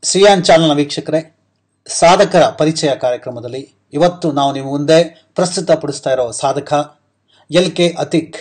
Xi'an ಚಾನಲ್ನ ವೀಕ್ಷಕರೇ ಸಾಧಕರ ಪರಿಚಯ ಕಾರ್ಯಕ್ರಮದಲ್ಲಿ ಇವತ್ತು ನಾವು ನಿಮ್ಮ ಮುಂದೆ ಪ್ರಸ್ತುತಪಡಿಸ್ತಾ ಇರೋ ಸಾಧಕ ಎಲ್ ಕೆ ಅತಿಕ್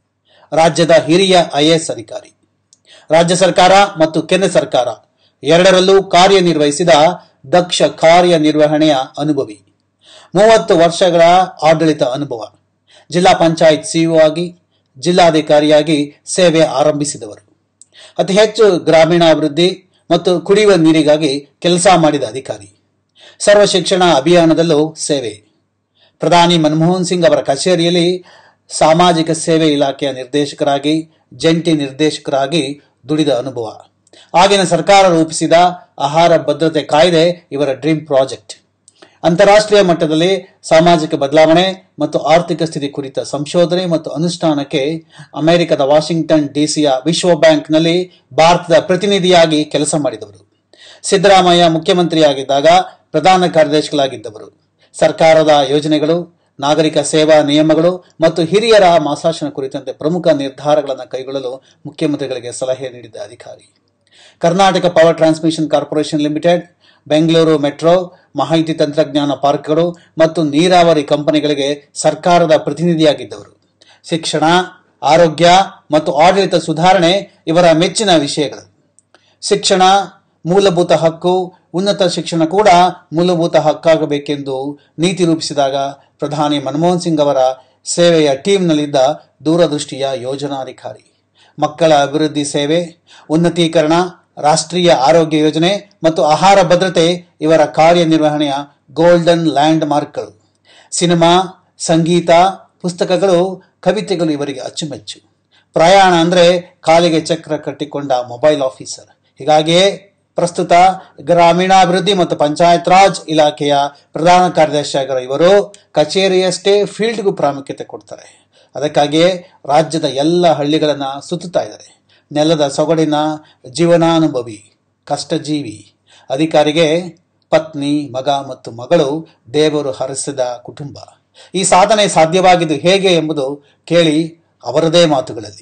ರಾಜ್ಯದ ಹಿರಿಯ ಐಎಎಸ್ ಅಧಿಕಾರಿ ರಾಜ್ಯ ಸರ್ಕಾರ ಮತ್ತು ಕೇಂದ್ರ ಸರ್ಕಾರ ಎರಡರಲ್ಲೂ ಕಾರ್ಯನಿರ್ವಹಿಸಿದ ದಕ್ಷ ಕಾರ್ಯನಿರ್ವಹಣೆಯ ಅನುಭವಿ ಮೂವತ್ತು ವರ್ಷಗಳ ಆಡಳಿತ ಅನುಭವ ಜಿಲ್ಲಾ ಪಂಚಾಯತ್ ಸಿಇಒ ಆಗಿ ಜಿಲ್ಲಾಧಿಕಾರಿಯಾಗಿ ಸೇವೆ ಆರಂಭಿಸಿದವರು ಅತಿ ಹೆಚ್ಚು ಗ್ರಾಮೀಣಾಭಿವೃದ್ಧಿ ಮತ್ತು ಕುಡಿಯುವ ನೀರಿಗಾಗಿ ಕೆಲಸ ಮಾಡಿದ ಅಧಿಕಾರಿ ಸರ್ವ ಶಿಕ್ಷಣ ಅಭಿಯಾನದಲ್ಲೂ ಸೇವೆ ಪ್ರಧಾನಿ ಮನಮೋಹನ್ ಸಿಂಗ್ ಅವರ ಕಚೇರಿಯಲ್ಲಿ ಸಾಮಾಜಿಕ ಸೇವೆ ಇಲಾಖೆಯ ನಿರ್ದೇಶಕರಾಗಿ ಜಂಟಿ ನಿರ್ದೇಶಕರಾಗಿ ದುಡಿದ ಅನುಭವ ಆಗಿನ ಸರ್ಕಾರ ರೂಪಿಸಿದ ಆಹಾರ ಭದ್ರತೆ ಕಾಯ್ದೆ ಇವರ ಡ್ರೀಮ್ ಪ್ರಾಜೆಕ್ಟ್ ಅಂತಾರಾಷ್ಟ್ರೀಯ ಮಟ್ಟದಲ್ಲಿ ಸಾಮಾಜಿಕ ಬದಲಾವಣೆ ಮತ್ತು ಆರ್ಥಿಕ ಸ್ಥಿತಿ ಕುರಿತ ಸಂಶೋಧನೆ ಮತ್ತು ಅನುಷ್ಠಾನಕ್ಕೆ ಅಮೆರಿಕದ ವಾಷಿಂಗ್ಟನ್ ಡಿಸಿಯ ವಿಶ್ವ ಬ್ಯಾಂಕ್ನಲ್ಲಿ ಭಾರತದ ಪ್ರತಿನಿಧಿಯಾಗಿ ಕೆಲಸ ಮಾಡಿದವರು ಸಿದ್ದರಾಮಯ್ಯ ಮುಖ್ಯಮಂತ್ರಿಯಾಗಿದ್ದಾಗ ಪ್ರಧಾನ ಕಾರ್ಯದರ್ಶಿಗಳಾಗಿದ್ದವರು ಸರ್ಕಾರದ ಯೋಜನೆಗಳು ನಾಗರಿಕ ಸೇವಾ ನಿಯಮಗಳು ಮತ್ತು ಹಿರಿಯರ ಮಾಸಾಶನ ಕುರಿತಂತೆ ಪ್ರಮುಖ ನಿರ್ಧಾರಗಳನ್ನು ಕೈಗೊಳ್ಳಲು ಮುಖ್ಯಮಂತ್ರಿಗಳಿಗೆ ಸಲಹೆ ನೀಡಿದ ಅಧಿಕಾರಿ Karnataka power transmission corporation limited Bengaluru metro ಮಾಹಿತಿ ತಂತ್ರಜ್ಞಾನ ಪಾರ್ಕ್ಗಳು ಮತ್ತು ನೀರಾವರಿ ಕಂಪನಿಗಳಿಗೆ ಸರ್ಕಾರದ ಪ್ರತಿನಿಧಿಯಾಗಿದ್ದವರು ಶಿಕ್ಷಣ ಆರೋಗ್ಯ ಮತ್ತು ಆಡಳಿತ ಸುಧಾರಣೆ ಇವರ ಮೆಚ್ಚಿನ ವಿಷಯಗಳು ಶಿಕ್ಷಣ ಮೂಲಭೂತ ಹಕ್ಕು ಉನ್ನತ ಶಿಕ್ಷಣ ಕೂಡ ಮೂಲಭೂತ ಹಕ್ಕಾಗಬೇಕೆಂದು ನೀತಿ ರೂಪಿಸಿದಾಗ ಪ್ರಧಾನಿ ಮನಮೋಹನ್ ಸಿಂಗ್ ಅವರ ಸೇವೆಯ ಟೀಮ್ನಲ್ಲಿದ್ದ ದೂರದೃಷ್ಟಿಯ ಯೋಜನಾಧಿಕಾರಿ ಮಕ್ಕಳ ಅಭಿವೃದ್ಧಿ ಸೇವೆ ಉನ್ನತೀಕರಣ ರಾಷ್ಟ್ರೀಯ ಆರೋಗ್ಯ ಯೋಜನೆ ಮತ್ತು ಆಹಾರ ಭದ್ರತೆ ಇವರ ಕಾರ್ಯನಿರ್ವಹಣೆಯ ಗೋಲ್ಡನ್ ಲ್ಯಾಂಡ್ ಮಾರ್ಕ್ಗಳು ಸಿನಿಮಾ ಸಂಗೀತ ಪುಸ್ತಕಗಳು ಕವಿತೆಗಳು ಇವರಿಗೆ ಅಚ್ಚುಮೆಚ್ಚು ಪ್ರಯಾಣ ಅಂದರೆ ಕಾಲಿಗೆ ಚಕ್ರ ಕಟ್ಟಿಕೊಂಡ ಮೊಬೈಲ್ ಆಫೀಸರ್ ಹೀಗಾಗಿಯೇ ಪ್ರಸ್ತುತ ಗ್ರಾಮೀಣಾಭಿವೃದ್ಧಿ ಮತ್ತು ಪಂಚಾಯತ್ ರಾಜ್ ಇಲಾಖೆಯ ಪ್ರಧಾನ ಕಾರ್ಯದರ್ಶಿಯಾಗಿರೋ ಇವರು ಕಚೇರಿಯಷ್ಟೇ ಫೀಲ್ಡ್ಗೂ ಪ್ರಾಮುಖ್ಯತೆ ಕೊಡ್ತಾರೆ ಅದಕ್ಕಾಗಿಯೇ ರಾಜ್ಯದ ಎಲ್ಲ ಹಳ್ಳಿಗಳನ್ನ ಸುತ್ತುತ್ತಾ ಇದ್ದಾರೆ ನೆಲದ ಸೊಗಡಿನ ಜೀವನಾನುಭವಿ ಕಷ್ಟಜೀವಿ ಅಧಿಕಾರಿಗೆ ಪತ್ನಿ ಮಗ ಮತ್ತು ಮಗಳು ದೇವರು ಹರಿಸಿದ ಕುಟುಂಬ ಈ ಸಾಧನೆ ಸಾಧ್ಯವಾಗಿದ್ದು ಹೇಗೆ ಎಂಬುದು ಕೇಳಿ ಅವರದೇ ಮಾತುಗಳಲ್ಲಿ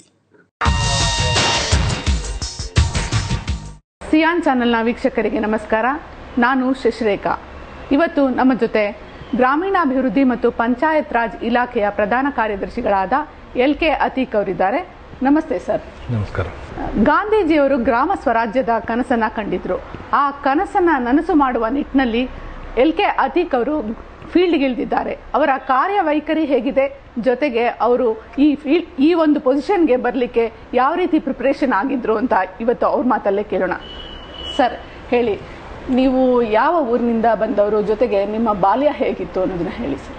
ಸಿಯಾನ್ ಚಾನೆಲ್ನ ವೀಕ್ಷಕರಿಗೆ ನಮಸ್ಕಾರ ನಾನು ಶಶಿರೇಖಾ ಇವತ್ತು ನಮ್ಮ ಜೊತೆ ಗ್ರಾಮೀಣಾಭಿವೃದ್ಧಿ ಮತ್ತು ಪಂಚಾಯತ್ ರಾಜ್ ಇಲಾಖೆಯ ಪ್ರಧಾನ ಕಾರ್ಯದರ್ಶಿಗಳಾದ ಎಲ್ ಕೆ ಅತೀಕ್ ಅವರಿದ್ದಾರೆ ನಮಸ್ತೆ ಸರ್ ನಮಸ್ಕಾರ ಗಾಂಧೀಜಿಯವರು ಗ್ರಾಮ ಸ್ವರಾಜ್ಯದ ಕನಸನ್ನ ಕಂಡಿದ್ರು ಆ ಕನಸನ್ನ ನನಸು ಮಾಡುವ ನಿಟ್ಟಿನಲ್ಲಿ ಎಲ್ ಕೆ ಅತೀಕ್ ಅವರು ಫೀಲ್ಡ್ಗಿಳಿದಿದ್ದಾರೆ ಅವರ ಕಾರ್ಯವೈಖರಿ ಹೇಗಿದೆ ಜೊತೆಗೆ ಅವರು ಈ ಫೀಲ್ಡ್ ಈ ಒಂದು ಪೊಸಿಷನ್ಗೆ ಬರಲಿಕ್ಕೆ ಯಾವ ರೀತಿ ಪ್ರಿಪ್ರೇಷನ್ ಆಗಿದ್ರು ಅಂತ ಇವತ್ತು ಅವ್ರ ಮಾತಲ್ಲೇ ಕೇಳೋಣ ಸರ್ ಹೇಳಿ ನೀವು ಯಾವ ಊರಿನಿಂದ ಬಂದವರು ಜೊತೆಗೆ ನಿಮ್ಮ ಬಾಲ್ಯ ಹೇಗಿತ್ತು ಅನ್ನೋದನ್ನ ಹೇಳಿ ಸರ್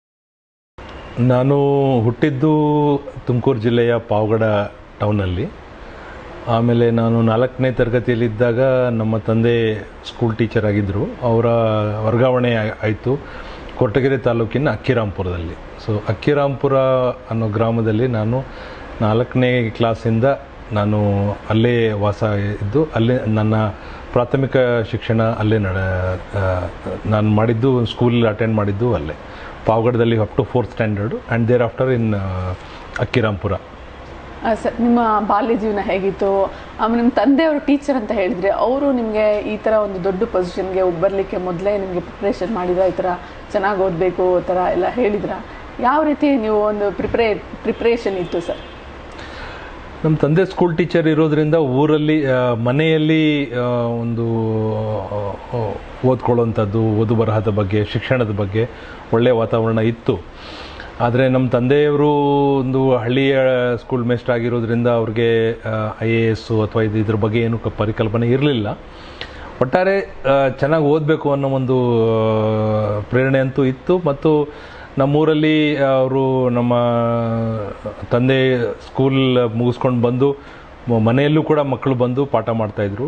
ನಾನು ಹುಟ್ಟಿದ್ದು ತುಮಕೂರು ಜಿಲ್ಲೆಯ ಪಾವಗಡ ಟೌನಲ್ಲಿ ಆಮೇಲೆ ನಾನು ನಾಲ್ಕನೇ ತರಗತಿಯಲ್ಲಿದ್ದಾಗ ನಮ್ಮ ತಂದೆ ಸ್ಕೂಲ್ ಟೀಚರ್ ಆಗಿದ್ದರು ಅವರ ವರ್ಗಾವಣೆ ಆಯಿತು ಕೊರಟಗೆರೆ ತಾಲೂಕಿನ ಅಕ್ಕಿರಾಂಪುರದಲ್ಲಿ ಸೊ ಅಕ್ಕಿರಾಂಪುರ ಅನ್ನೋ ಗ್ರಾಮದಲ್ಲಿ ನಾನು ನಾಲ್ಕನೇ ಕ್ಲಾಸಿಂದ ನಾನು ಅಲ್ಲೇ ವಾಸ ಇದ್ದು ಅಲ್ಲೇ ನನ್ನ ಪ್ರಾಥಮಿಕ ಶಿಕ್ಷಣ ಅಲ್ಲೇ ನಡ ಆ, ನಾನು ಮಾಡಿದ್ದು ಸ್ಕೂಲ್ ಅಟೆಂಡ್ ಮಾಡಿದ್ದು ಅಲ್ಲೇ ಪಾವಗಡದಲ್ಲಿ up to fourth standard and there after in Akkirampura ಆ, ಸರ್ ನಿಮ್ಮ ಬಾಲ್ಯ ಜೀವನ ಹೇಗಿತ್ತು ಆಮೇಲೆ ನಿಮ್ಮ ತಂದೆಯವರು ಟೀಚರ್ ಅಂತ ಹೇಳಿದ್ರೆ ಅವರು ನಿಮಗೆ ಈ ಥರ ಒಂದು ದೊಡ್ಡ ಪೊಸಿಷನ್ಗೆ ಬರಲಿಕ್ಕೆ ಮೊದಲೇ ನಿಮಗೆ ಪ್ರಿಪ್ರೇಷನ್ ಮಾಡಿದ್ರ ಈ ಥರ ಚೆನ್ನಾಗಿ ಓದಬೇಕು ಆ ಥರ ಎಲ್ಲ ಹೇಳಿದ್ರ ಯಾವ ರೀತಿ ನೀವು ಒಂದು ಪ್ರಿಪ್ರೇ ಪ್ರಿಪ್ರೇಷನ್ ಇತ್ತು ಸರ್ ನಮ್ಮ ತಂದೆ ಸ್ಕೂಲ್ ಟೀಚರ್ ಇರೋದ್ರಿಂದ ಊರಲ್ಲಿ ಆ, ಮನೆಯಲ್ಲಿ ಆ, ಒಂದು ಆ, ಓದ್ಕೊಳ್ಳೋವಂಥದ್ದು ಓದು ಬರಹದ ಬಗ್ಗೆ ಶಿಕ್ಷಣದ ಬಗ್ಗೆ ಒಳ್ಳೆಯ ವಾತಾವರಣ ಇತ್ತು ಆದರೆ ನಮ್ಮ ತಂದೆಯವರು ಒಂದು ಹಳ್ಳಿಯ ಸ್ಕೂಲ್ ಮೇಸ್ಟ್ ಆಗಿರೋದ್ರಿಂದ ಅವ್ರಿಗೆ ಐ ಎ ಎಸ್ಸು ಅಥವಾ ಇದು ಇದ್ರ ಬಗ್ಗೆ ಏನು ಕ- ಪರಿಕಲ್ಪನೆ ಇರಲಿಲ್ಲ ಒಟ್ಟಾರೆ ಚೆನ್ನಾಗಿ ಓದಬೇಕು ಅನ್ನೋ ಒಂದು ಆ, ಪ್ರೇರಣೆ ಅಂತೂ ಇತ್ತು ಮತ್ತು ನಮ್ಮೂರಲ್ಲಿ ಅವರು ನಮ್ಮ ತಂದೆ ಸ್ಕೂಲ್ ಮುಗಿಸ್ಕೊಂಡು ಬಂದು ಮ- ಮನೆಯಲ್ಲೂ ಕೂಡ ಮಕ್ಕಳು ಬಂದು ಪಾಠ ಮಾಡ್ತಾಯಿದ್ರು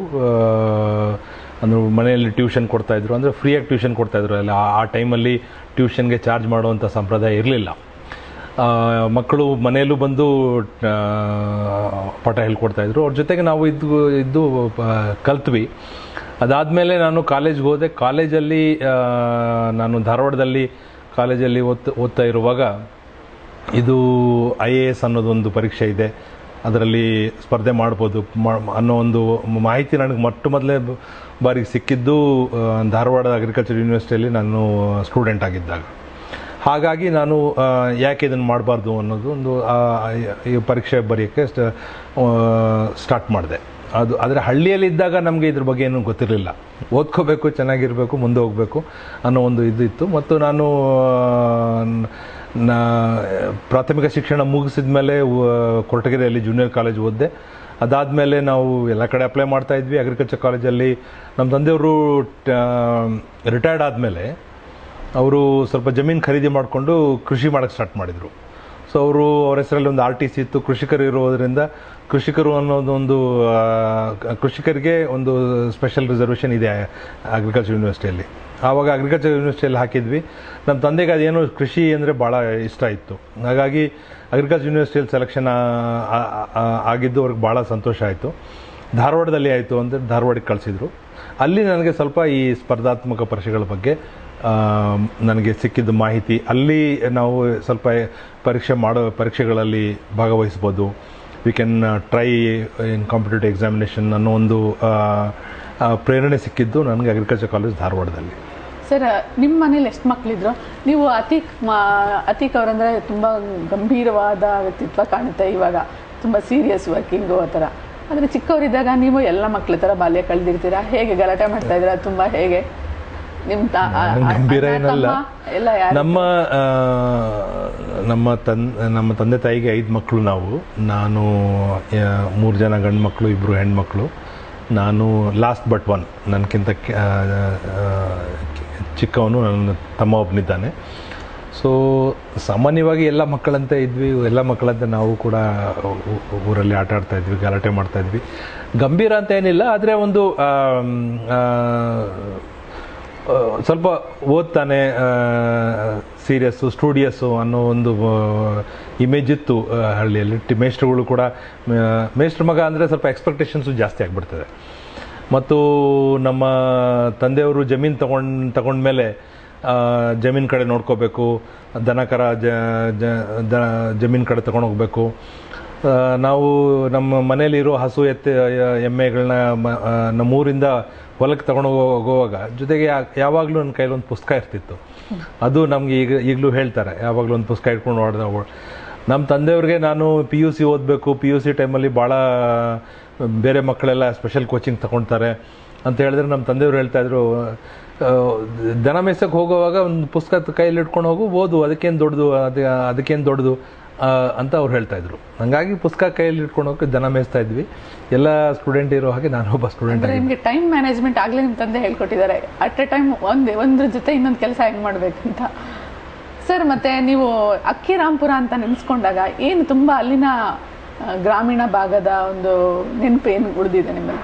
ಅಂದ್ರೆ ಮನೆಯಲ್ಲಿ ಟ್ಯೂಷನ್ ಕೊಡ್ತಾಯಿದ್ರು ಅಂದರೆ ಫ್ರೀಯಾಗಿ ಟ್ಯೂಷನ್ ಕೊಡ್ತಾಯಿದ್ರು ಅಲ್ಲ ಆ- ಆ ಟೈಮಲ್ಲಿ ಟ್ಯೂಷನ್ಗೆ ಚಾರ್ಜ್ ಮಾಡುವಂಥ ಸಂಪ್ರದಾಯ ಇರಲಿಲ್ಲ ಆ, ಮಕ್ಕಳು ಮನೆಯಲ್ಲೂ ಬಂದು ಆ, ಪಾಠ ಹೇಳ್ಕೊಡ್ತಾ ಇದ್ರು ಅವ್ರ ಜೊತೆಗೆ ನಾವು ಇದ್ದು ಇದ್ದು ಆ, ಕಲ್ತ್ವಿ ಅದಾದಮೇಲೆ ನಾನು ಕಾಲೇಜ್ಗೆ ಹೋದೆ ಕಾಲೇಜಲ್ಲಿ ಆ, ನಾನು ಧಾರವಾಡದಲ್ಲಿ ಕಾಲೇಜಲ್ಲಿ ಓದ್ ಓದ್ತಾ ಇರುವಾಗ ಇದು ಐ ಎ ಎಸ್ ಅನ್ನೋದೊಂದು ಪರೀಕ್ಷೆ ಇದೆ ಅದರಲ್ಲಿ ಸ್ಪರ್ಧೆ ಮಾಡ್ಬೋದು ಮಾ- ಅನ್ನೋ ಒಂದು ಮಾಹಿತಿ ನನಗೆ ಮೊಟ್ಟ ಮೊದಲೇ ಬಾರಿಗೆ ಸಿಕ್ಕಿದ್ದು ಆ, ಧಾರವಾಡ ಅಗ್ರಿಕಲ್ಚರ್ ಯೂನಿವರ್ಸಿಟಿಯಲ್ಲಿ ನಾನು ಸ್ಟೂಡೆಂಟ್ ಆಗಿದ್ದಾಗ ಹಾಗಾಗಿ ನಾನು ಆ, ಯಾಕೆ ಇದನ್ನು ಮಾಡಬಾರ್ದು ಅನ್ನೋದು ಒಂದು ಆ, ಈ ಪರೀಕ್ಷೆ ಬರೆಯೋಕ್ಕೆ ಸ್ಟಾರ್ಟ್ ಮಾಡಿದೆ ಅದು ಆದರೆ ಹಳ್ಳಿಯಲ್ಲಿ ಇದ್ದಾಗ ನಮಗೆ ಇದ್ರ ಬಗ್ಗೆ ಏನೂ ಗೊತ್ತಿರಲಿಲ್ಲ ಓದ್ಕೋಬೇಕು ಚೆನ್ನಾಗಿರಬೇಕು ಮುಂದೆ ಹೋಗಬೇಕು ಅನ್ನೋ ಒಂದು ಇದು ಇತ್ತು ಮತ್ತು ನಾನು ಆ, ನಾ ಪ್ರಾಥಮಿಕ ಶಿಕ್ಷಣ ಮುಗಿಸಿದ ಮೇಲೆ ಕೊರಟಗೆರೆಯಲ್ಲಿ ಜೂನಿಯರ್ ಕಾಲೇಜ್ ಓದಿದೆ ಅದಾದಮೇಲೆ ನಾವು ಎಲ್ಲ ಕಡೆ ಅಪ್ಲೈ ಮಾಡ್ತಾ ಇದ್ವಿ ಅಗ್ರಿಕಲ್ಚರ್ ಕಾಲೇಜಲ್ಲಿ ನಮ್ಮ ತಂದೆಯವರು ರಿಟೈರ್ಡ್ ಆದಮೇಲೆ ಅವರು ಸ್ವಲ್ಪ ಜಮೀನು ಖರೀದಿ ಮಾಡಿಕೊಂಡು ಕೃಷಿ ಮಾಡೋಕ್ಕೆ ಸ್ಟಾರ್ಟ್ ಮಾಡಿದರು ಸೊ ಅವರು ಅವ್ರ ಹೆಸರಲ್ಲಿ ಒಂದು ಆರ್ ಟಿ ಸಿ ಇತ್ತು ಕೃಷಿಕರು ಇರೋದರಿಂದ ಕೃಷಿಕರು ಅನ್ನೋದೊಂದು ಆ, ಕೃಷಿಕರಿಗೆ ಒಂದು ಸ್ಪೆಷಲ್ ರಿಸರ್ವೇಷನ್ ಇದೆ ಅಗ್ರಿಕಲ್ಚರ್ ಯೂನಿವರ್ಸಿಟಿಯಲ್ಲಿ ಆವಾಗ ಅಗ್ರಿಕಲ್ಚರ್ ಯೂನಿವರ್ಸಿಟಿಯಲ್ಲಿ ಹಾಕಿದ್ವಿ ನಮ್ಮ ತಂದೆಗೆ ಅದೇನು ಕೃಷಿ ಅಂದರೆ ಭಾಳ ಇಷ್ಟ ಇತ್ತು ಹಾಗಾಗಿ ಅಗ್ರಿಕಲ್ಚರ್ ಯೂನಿವರ್ಸಿಟಿಯಲ್ಲಿ ಸೆಲೆಕ್ಷನ್ ಆಗಿದ್ದು ಅವ್ರಿಗೆ ಭಾಳ ಸಂತೋಷ ಆಯಿತು ಧಾರವಾಡದಲ್ಲಿ ಆಯಿತು ಅಂತ ಧಾರವಾಡಕ್ಕೆ ಕಳಿಸಿದ್ರು ಅಲ್ಲಿ ನನಗೆ ಸ್ವಲ್ಪ ಈ ಸ್ಪರ್ಧಾತ್ಮಕ ಪರೀಕ್ಷೆಗಳ ಬಗ್ಗೆ ಆ, ನನಗೆ ಸಿಕ್ಕಿದ್ದ ಮಾಹಿತಿ ಅಲ್ಲಿ ನಾವು ಸ್ವಲ್ಪ ಪರೀಕ್ಷೆ ಮಾಡೋ ಪರೀಕ್ಷೆಗಳಲ್ಲಿ ಭಾಗವಹಿಸ್ಬೋದು we can try in competitive examination ಅನ್ನೋ ಒಂದು ಆ, ಆ, ಪ್ರೇರಣೆ ಸಿಕ್ಕಿದ್ದು ನನಗೆ ಅಗ್ರಿಕಲ್ಚರ್ ಕಾಲೇಜ್ ಧಾರವಾಡದಲ್ಲಿ ಸರ್ ನಿಮ್ಮ ಮನೇಲಿ ಎಷ್ಟು ಮಕ್ಕಳಿದ್ರು ನೀವು ಅತೀಕ್ ಮಾ ಅತೀಕ್ ಅವರಂದ್ರೆ ತುಂಬ ಗಂಭೀರವಾದ ವ್ಯಕ್ತಿತ್ವ ಕಾಣುತ್ತೆ ಇವಾಗ ತುಂಬ ಸೀರಿಯಸ್ ವರ್ಕಿಂಗು ಆ ಥರ ಆದರೆ ಚಿಕ್ಕವರಿದ್ದಾಗ ನೀವು ಎಲ್ಲ ಮಕ್ಕಳ ಥರ ಬಾಲ್ಯ ಕಳೆದಿರ್ತೀರಾ ಹೇಗೆ ಗಲಾಟೆ ಮಾಡ್ತಾ ಇದ್ದೀರಾ ತುಂಬ ಹೇಗೆ ನಿಮ್ಮ ತ- ಆ- ಆ- ಗಂಭೀರ ಅಣ್ಣ, ಏನಲ್ಲ ತಮ್ಮ ಎಲ್ಲ ಯಾರು ನಮ್ಮ ಆ, ನಮ್ಮ ತನ್ ನಮ್ಮ ತಂದೆ ತಾಯಿಗೆ ಐದು ಮಕ್ಕಳು ನಾವು ನಾನು ಮೂರು ಜನ ಗಂಡು ಮಕ್ಕಳು ಇಬ್ಬರು ಹೆಣ್ಮಕ್ಳು ನಾನು ಲಾಸ್ಟ್ ಬಟ್ ಒನ್ ನನಗಿಂತ ಚಿಕ್ಕವನು ನನ್ನ ತಮ್ಮ ಒಬ್ಬನಿದ್ದಾನೆ ಸೊ ಸಾಮಾನ್ಯವಾಗಿ ಎಲ್ಲ ಮಕ್ಕಳಂತೆ ಇದ್ವಿ ಎಲ್ಲ ಮಕ್ಕಳಂತೆ ನಾವು ಕೂಡ ಊ- ಊರಲ್ಲಿ ಆಟ ಆಡ್ತಾ ಇದ್ವಿ ಗಲಾಟೆ ಮಾಡ್ತಾ ಇದ್ವಿ ಗಂಭೀರ ಅಂತ ಏನಿಲ್ಲ ಆದರೆ ಒಂದು ಆಮ್, ಆ, ಆ, ಸ್ವಲ್ಪ ಓದ್ತಾನೆ ಸೀರಿಯಸ್ಸು ಸ್ಟೂಡಿಯಸ್ಸು ಅನ್ನೋ ಒಂದು ಇಮೇಜ್ ಇತ್ತು ಆ, ಹಳ್ಳಿಯಲ್ಲಿ ಟಿ ಮೇಷ್ಟ್ರುಗಳು ಕೂಡ ಆ, ಮೇಷ್ಟ್ರ ಮಗ ಅಂದರೆ ಸ್ವಲ್ಪ ಎಕ್ಸ್ಪೆಕ್ಟೇಷನ್ಸು ಜಾಸ್ತಿ ಆಗಿಬಿಡ್ತದೆ ಮತ್ತು ನಮ್ಮ ತಂದೆಯವರು ಜಮೀನು ತಗೊಂಡು ತಗೊಂಡ್ಮೇಲೆ ಜಮೀನು ಕಡೆ ನೋಡ್ಕೋಬೇಕು ದನ ಕರ ಜ ಜ- ದ- ಜಮೀನು ಕಡೆ ತಗೊಂಡೋಗ್ಬೇಕು ಆ, ನಾವು ನಮ್ಮ ಮನೇಲಿರೋ ಹಸು ಎತ್ತೆ ಎಮ್ಮೆಗಳನ್ನ ಮ- ಆ, ನಮ್ಮೂರಿಂದ ಹೊಲಕ್ಕೆ ತಗೊಂಡು ಹೋಗುವಾಗ ಜೊತೆಗೆ ಯಾ- ಯಾವಾಗಲೂ ನನ್ನ ಕೈಲಿ ಒಂದು ಪುಸ್ತಕ ಇರ್ತಿತ್ತು ಅದು ನಮ್ಗೆ ಈಗ ಈಗಲೂ ಹೇಳ್ತಾರೆ ಯಾವಾಗಲೂ ಒಂದು ಪುಸ್ತಕ ಇಟ್ಕೊಂಡು ಓಡ್ದ ನಮ್ಮ ತಂದೆಯವ್ರಿಗೆ ನಾನು ಪಿ ಯು ಸಿ ಓದಬೇಕು ಪಿ ಯು ಸಿ ಟೈಮಲ್ಲಿ ಭಾಳ ಬೇರೆ ಮಕ್ಕಳೆಲ್ಲ ಸ್ಪೆಷಲ್ ಕೋಚಿಂಗ್ ತಗೊಳ್ತಾರೆ ಅಂತ ಹೇಳಿದ್ರೆ ನಮ್ಮ ತಂದೆಯವರು ಹೇಳ್ತಾ ಇದ್ರು ಆ, ದನ ಮೇಯ್ಸಕ್ಕೆ ಹೋಗುವಾಗ ಒಂದು ಪುಸ್ತಕ ಕೈಯಲ್ಲಿ ಇಟ್ಕೊಂಡು ಹೋಗು ಓದು ಅದಕ್ಕೇನು ದೊಡ್ಡದು ಅದು ಅದಕ್ಕೇನು ದೊಡ್ಡದು ಆ, ಅಂತ ಅವ್ರು ಹೇಳ್ತಾ ಇದ್ರು ಹಂಗಾಗಿ ಪುಸ್ತಕ ಕೈಯಲ್ಲಿ ಇಟ್ಕೊಂಡು ಹೋಗಿ ದನ ಮೇಯಿಸ್ತಾ ಇದ್ವಿ ಎಲ್ಲ ಸ್ಟೂಡೆಂಟ್ ಇರೋ ಹಾಗೆ ನಾನು ಒಬ್ಬ ಸ್ಟೂಡೆಂಟ್ ಅಂದ್ರೆ ಆಗಿದ್ದೆ ನಿಮಗೆ ಟೈಮ್ ಮ್ಯಾನೇಜ್ಮೆಂಟ್ ಆಗಲೇ ನಿಮ್ಮ ತಂದೆ ಹೇಳ್ಕೊಟ್ಟಿದ್ದಾರೆ ಅಟ್ ಎ ಟೈಮ್ ಒಂದೇ ಒಂದ್ರ ಜೊತೆ ಇನ್ನೊಂದು ಕೆಲಸ ಹೆಂಗ್ ಮಾಡ್ಬೇಕಂತ ಸರ್ ಮತ್ತೆ ನೀವು ಅಕ್ಕಿರಾಂಪುರ ಅಂತ ನೆನೆಸ್ಕೊಂಡಾಗ ಏನು ತುಂಬಾ ಅಲ್ಲಿನ ಆ, ಗ್ರಾಮೀಣ ಭಾಗದ ಒಂದು ನೆನಪು ಏನು ಉಳಿದಿದೆ ನಿಮ್ಮಲ್ಲಿ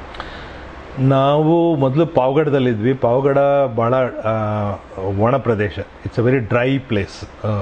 ನಾವು ಮೊದಲು ಪಾವಗಡದಲ್ಲಿದ್ವಿ ಪಾವಗಡ ಭಾಳ ಆ, ಒಣ ಪ್ರದೇಶ it's a very dry place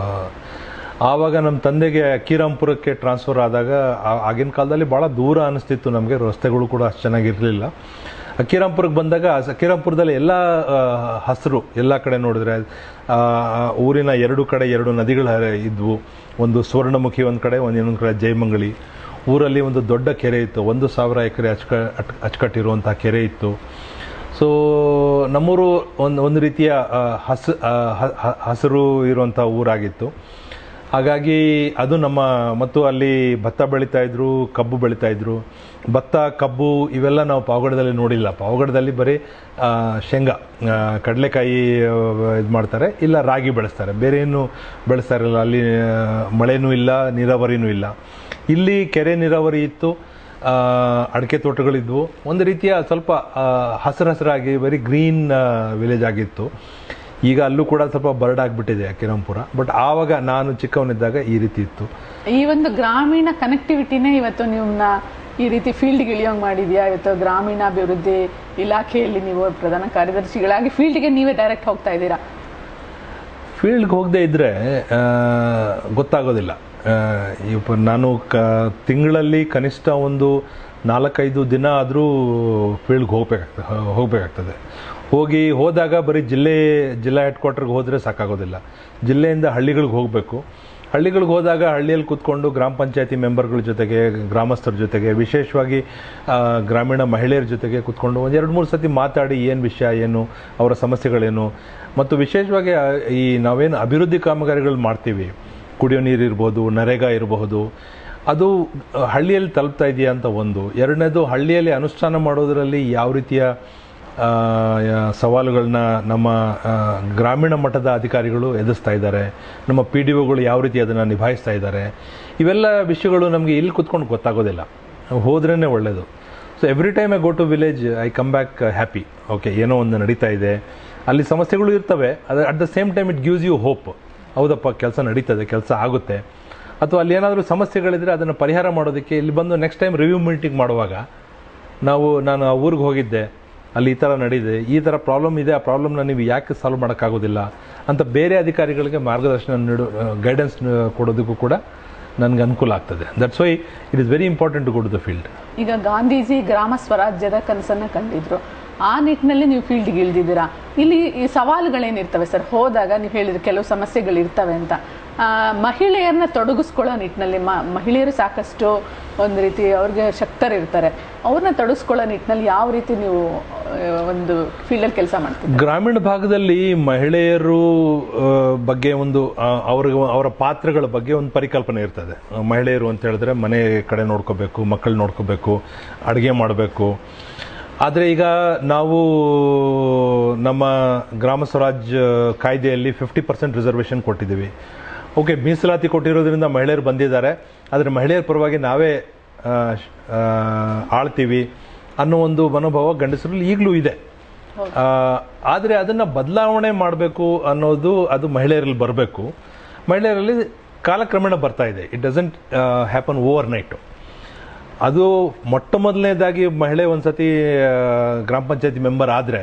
ಆವಾಗ ನಮ್ಮ ತಂದೆಗೆ ಅಕ್ಕಿರಾಂಪುರಕ್ಕೆ ಟ್ರಾನ್ಸ್ಫರ್ ಆದಾಗ ಆ- ಆಗಿನ ಕಾಲದಲ್ಲಿ ಭಾಳ ದೂರ ಅನಿಸ್ತಿತ್ತು ನಮಗೆ ರಸ್ತೆಗಳು ಕೂಡ ಅಷ್ಟು ಚೆನ್ನಾಗಿರಲಿಲ್ಲ ಅಕ್ಕಿರಾಂಪುರಕ್ಕೆ ಬಂದಾಗ ಆ ಅಕ್ಕಿರಾಂಪುರದಲ್ಲಿ ಎಲ್ಲ ಹಸಿರು ಎಲ್ಲ ಕಡೆ ನೋಡಿದ್ರೆ ಆ, ಊರಿನ ಎರಡು ಕಡೆ ಎರಡು ನದಿಗಳು ಹರಿ- ಇದ್ವು ಒಂದು ಸುವರ್ಣಮುಖಿ ಒಂದು ಕಡೆ ಒಂದು ಇನ್ನೊಂದು ಕಡೆ ಜಯಮಂಗಳಿ ಊರಲ್ಲಿ ಒಂದು ದೊಡ್ಡ ಕೆರೆ ಇತ್ತು ಒಂದು ಸಾವಿರ ಎಕರೆ ಅಚ್ಚಕ ಅಟ್- ಅಚ್ಚುಕಟ್ಟಿರುವಂಥ ಕೆರೆ ಇತ್ತು ಸೊ ನಮ್ಮೂರು ಒಂದು ಒಂದು ರೀತಿಯ ಆ, ಹಸ್ ಆ, ಹ- ಹ- ಹಸಿರು ಇರುವಂಥ ಊರಾಗಿತ್ತು ಹಾಗಾಗಿ ಅದು ನಮ್ಮ ಮತ್ತು ಅಲ್ಲಿ ಭತ್ತ ಬೆಳೀತಾ ಇದ್ರು ಕಬ್ಬು ಬೆಳೀತಾ ಇದ್ರು ಭತ್ತ ಕಬ್ಬು ಇವೆಲ್ಲ ನಾವು ಪಾವಗಡದಲ್ಲಿ ನೋಡಿಲ್ಲ ಪಾವಗಡದಲ್ಲಿ ಬರೀ ಆ, ಶೇಂಗಾ ಆ, ಕಡಲೆಕಾಯಿ ಇದು ಮಾಡ್ತಾರೆ ಇಲ್ಲ ರಾಗಿ ಬೆಳೆಸ್ತಾರೆ ಬೇರೆ ಏನು ಬೆಳೆಸ್ತಾ ಇರಲಿಲ್ಲ ಅಲ್ಲಿ ಆ, ಮಳೆನೂ ಇಲ್ಲ ನೀರಾವರಿನೂ ಇಲ್ಲ ಇಲ್ಲಿ ಕೆರೆ ನೀರಾವರಿ ಇತ್ತು ಆ, ಅಡಿಕೆ ತೋಟಗಳಿದ್ವು ಒಂದು ರೀತಿಯ ಸ್ವಲ್ಪ ಆ, ಹಸಿರು ಹಸಿರಾಗಿ ಬರೀ ಗ್ರೀನ್ ವಿಲೇಜ್ ಆಗಿತ್ತು ಈಗ ಅಲ್ಲೂ ಕೂಡ ಸ್ವಲ್ಪ ಬರ್ಡ್ ಆಗಿಬಿಟ್ಟಿದೆ ಕಿರಂಪುರ ಬಟ್ ಆವಾಗ ನಾನು ಚಿಕ್ಕವನಿದ್ದಾಗ ಈ ರೀತಿ ಇತ್ತು ಈ ಒಂದು ಗ್ರಾಮೀಣ ಕನೆಕ್ಟಿವಿಟಿನೇ ಇವತ್ತು ನಿಮ್ಮನ್ನ ಈ ರೀತಿ ಫೀಲ್ಡ್ಗೆ ಇಳಿಯೋಂಗ್ ಮಾಡಿದ್ಯಾ ಇವತ್ತು ಗ್ರಾಮೀಣಾಭಿವೃದ್ಧಿ ಇಲಾಖೆಯಲ್ಲಿ ನೀವು ಪ್ರಧಾನ ಕಾರ್ಯದರ್ಶಿಗಳಾಗಿ ಫೀಲ್ಡ್ಗೆ ನೀವೇ ಡೈರೆಕ್ಟ್ ಹೋಗ್ತಾ ಇದ್ದೀರಾ ಫೀಲ್ಡ್ಗೆ ಹೋಗದೆ ಇದ್ದರೆ ಗೊತ್ತಾಗೋದಿಲ್ಲ ಆ, ಇಪ್ಪ ನಾನು ಕ ತಿಂಗಳಲ್ಲಿ ಕನಿಷ್ಠ ಒಂದು ನಾಲ್ಕೈದು ದಿನ ಆದರೂ ಫೀಲ್ಡ್ಗೆ ಹೋಗ್ಬೇಕಾಗ್ತದೆ ಹೋಗಬೇಕಾಗ್ತದೆ ಹೋಗಿ ಹೋದಾಗ ಬರೀ ಜಿಲ್ಲೆ ಜಿಲ್ಲಾ ಹೆಡ್ ಕ್ವಾರ್ಟರ್ಗೆ ಹೋದರೆ ಸಾಕಾಗೋದಿಲ್ಲ ಜಿಲ್ಲೆಯಿಂದ ಹಳ್ಳಿಗಳಿಗೆ ಹೋಗಬೇಕು ಹಳ್ಳಿಗಳಿಗೆ ಹೋದಾಗ ಹಳ್ಳಿಯಲ್ಲಿ ಕೂತ್ಕೊಂಡು ಗ್ರಾಮ ಪಂಚಾಯತಿ ಮೆಂಬರ್ಗಳ ಜೊತೆಗೆ ಗ್ರಾಮಸ್ಥರ ಜೊತೆಗೆ ವಿಶೇಷವಾಗಿ ಆ, ಗ್ರಾಮೀಣ ಮಹಿಳೆಯರ ಜೊತೆಗೆ ಕೂತ್ಕೊಂಡು ಒಂದು ಎರಡು ಮೂರು ಸತಿ ಮಾತಾಡಿ ಏನು ವಿಷಯ ಏನು ಅವರ ಸಮಸ್ಯೆಗಳೇನು ಮತ್ತು ವಿಶೇಷವಾಗಿ ಆ, ಈ ನಾವೇನು ಅಭಿವೃದ್ಧಿ ಕಾಮಗಾರಿಗಳು ಮಾಡ್ತೀವಿ ಕುಡಿಯೋ ನೀರು ಇರ್ಬೋದು ನರೇಗಾ ಇರಬಹುದು ಅದು ಆ, ಹಳ್ಳಿಯಲ್ಲಿ ತಲುಪ್ತಾ ಇದೆಯಾ ಅಂತ ಒಂದು ಎರಡನೇದು ಹಳ್ಳಿಯಲ್ಲಿ ಅನುಷ್ಠಾನ ಮಾಡೋದರಲ್ಲಿ ಯಾವ ರೀತಿಯ ಆ, ಯ- ಸವಾಲುಗಳನ್ನ ನಮ್ಮ ಆ, ಗ್ರಾಮೀಣ ಮಟ್ಟದ ಅಧಿಕಾರಿಗಳು ಎದುರಿಸ್ತಾ ಇದ್ದಾರೆ ನಮ್ಮ ಪಿ ಡಿ ಒಗಳು ಯಾವ ರೀತಿ ಅದನ್ನು ನಿಭಾಯಿಸ್ತಾ ಇದ್ದಾರೆ ಇವೆಲ್ಲ ವಿಷಯಗಳು ನಮಗೆ ಇಲ್ಲಿ ಕುತ್ಕೊಂಡು ಗೊತ್ತಾಗೋದಿಲ್ಲ ಹೋದ್ರೇ ಒಳ್ಳೆಯದು so every time I go to village I come back happy okay ಏನೋ ಒಂದು ನಡೀತಾ ಇದೆ ಅಲ್ಲಿ ಸಮಸ್ಯೆಗಳು ಇರ್ತವೆ ಅದು at the same time it gives you hope ಹೌದಪ್ಪ ಕೆಲಸ ನಡೀತದೆ ಕೆಲಸ ಆಗುತ್ತೆ ಅಥವಾ ಅಲ್ಲಿ ಏನಾದರೂ ಸಮಸ್ಯೆಗಳಿದ್ರೆ ಅದನ್ನು ಪರಿಹಾರ ಮಾಡೋದಕ್ಕೆ ಇಲ್ಲಿ ಬಂದು ನೆಕ್ಸ್ಟ್ ಟೈಮ್ ರಿವ್ಯೂ ಮೀಟಿಂಗ್ ಮಾಡುವಾಗ ನಾವು ನಾನು ಆ ಊರಿಗೆ ಹೋಗಿದ್ದೆ ಅಲ್ಲಿ ಈ ಥರ ನಡೀದೆ ಈ ಥರ ಪ್ರಾಬ್ಲಮ್ ಇದೆ ಆ ಪ್ರಾಬ್ಲಮ್ನ ನೀವು ಯಾಕೆ ಸಾಲ್ವ್ ಮಾಡೋಕ್ಕಾಗೋದಿಲ್ಲ ಅಂತ ಬೇರೆ ಅಧಿಕಾರಿಗಳಿಗೆ ಮಾರ್ಗದರ್ಶನ ನೀಡು ಗೈಡೆನ್ಸ್ ಕೊಡೋದಕ್ಕೂ ಕೂಡ ನನಗೆ ಅನುಕೂಲ ಆಗ್ತದೆ that's why it is very important to go to the field ಈಗ ಗಾಂಧೀಜಿ ಗ್ರಾಮ ಸ್ವರಾಜ್ಯದ ಕನಸನ್ನ ಕಂಡಿದ್ರು ಆ ನಿಟ್ಟಿನಲ್ಲಿ ನೀವು ಫೀಲ್ಡ್ಗೆ ಇಳಿದಿದ್ದೀರಾ ಇಲ್ಲಿ ಈ ಸವಾಲುಗಳೇನಿರ್ತವೆ ಸರ್ ಹೋದಾಗ ನೀವು ಹೇಳಿದ್ರೆ ಕೆಲವು ಸಮಸ್ಯೆಗಳು ಇರ್ತವೆ ಅಂತ ಆ, ಮಹಿಳೆಯರನ್ನ ತೊಡಗಿಸ್ಕೊಳ್ಳೋ ನಿಟ್ಟಿನಲ್ಲಿ ಮ ಮಹಿಳೆಯರು ಸಾಕಷ್ಟು ಒಂದು ರೀತಿ ಅವ್ರಿಗೆ ಶಕ್ತರಿರ್ತಾರೆ ಅವ್ರನ್ನ ತೊಡಗಿಸ್ಕೊಳ್ಳೋ ನಿಟ್ಟಿನಲ್ಲಿ ಯಾವ ರೀತಿ ನೀವು ಆ, ಒಂದು ಫೀಲ್ಡಲ್ಲಿ ಕೆಲಸ ಮಾಡ್ತೀರಿ ಗ್ರಾಮೀಣ ಭಾಗದಲ್ಲಿ ಮಹಿಳೆಯರು ಆ, ಬಗ್ಗೆ ಒಂದು ಆ, ಅವ್ರಿಗೆ ಅವರ ಪಾತ್ರಗಳ ಬಗ್ಗೆ ಒಂದು ಪರಿಕಲ್ಪನೆ ಇರ್ತದೆ ಆ, ಮಹಿಳೆಯರು ಅಂತ ಹೇಳಿದ್ರೆ ಮನೆ ಕಡೆ ನೋಡ್ಕೋಬೇಕು ಮಕ್ಕಳು ನೋಡ್ಕೋಬೇಕು ಅಡುಗೆ ಮಾಡಬೇಕು ಆದರೆ ಈಗ ನಾವು ನಮ್ಮ ಗ್ರಾಮ ಸ್ವರಾಜ್ ಕಾಯ್ದೆಯಲ್ಲಿ ಫಿಫ್ಟಿ ಪರ್ಸೆಂಟ್ ರಿಸರ್ವೇಷನ್ ಕೊಟ್ಟಿದ್ದೀವಿ ಓಕೆ ಮೀಸಲಾತಿ ಕೊಟ್ಟಿರೋದ್ರಿಂದ ಮಹಿಳೆಯರು ಬಂದಿದ್ದಾರೆ ಆದರೆ ಮಹಿಳೆಯರ ಪರವಾಗಿ ನಾವೇ ಆ, ಶ್- ಆ, ಆಳ್ತೀವಿ ಅನ್ನೋ ಒಂದು ಮನೋಭಾವ ಗಂಡಸರಲ್ಲಿ ಈಗಲೂ ಇದೆ ಆದರೆ ಅದನ್ನು ಬದಲಾವಣೆ ಮಾಡಬೇಕು ಅನ್ನೋದು ಅದು ಮಹಿಳೆಯರಲ್ಲಿ ಬರಬೇಕು ಮಹಿಳೆಯರಲ್ಲಿ ಕಾಲಕ್ರಮೇಣ ಬರ್ತಾ ಇದೆ it doesn't happen overnight ಅದು ಮೊಟ್ಟ ಮೊದಲನೇದಾಗಿ ಮಹಿಳೆ ಒಂದ್ಸತಿ ಆ, ಗ್ರಾಮ ಪಂಚಾಯತಿ ಮೆಂಬರ್ ಆದರೆ